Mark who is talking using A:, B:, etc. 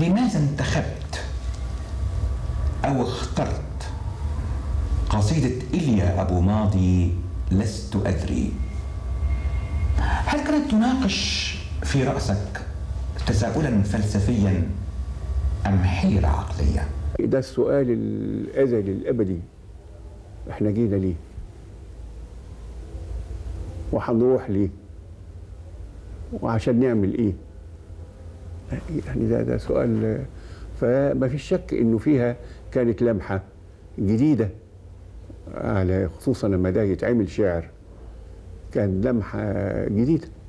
A: لماذا انتخبت أو اخترت قصيدة إليا أبو ماضي لست أدري هل كانت تناقش في رأسك تساؤلا فلسفيا أم حيرة عقلية؟
B: ده السؤال الأزلي الأبدي احنا جينا ليه وهنروح ليه وعشان نعمل ايه يعني ده ده سؤال فما فيش شك انه فيها كانت لمحه جديده على خصوصا لما ده يتعمل شعر كان لمحه جديده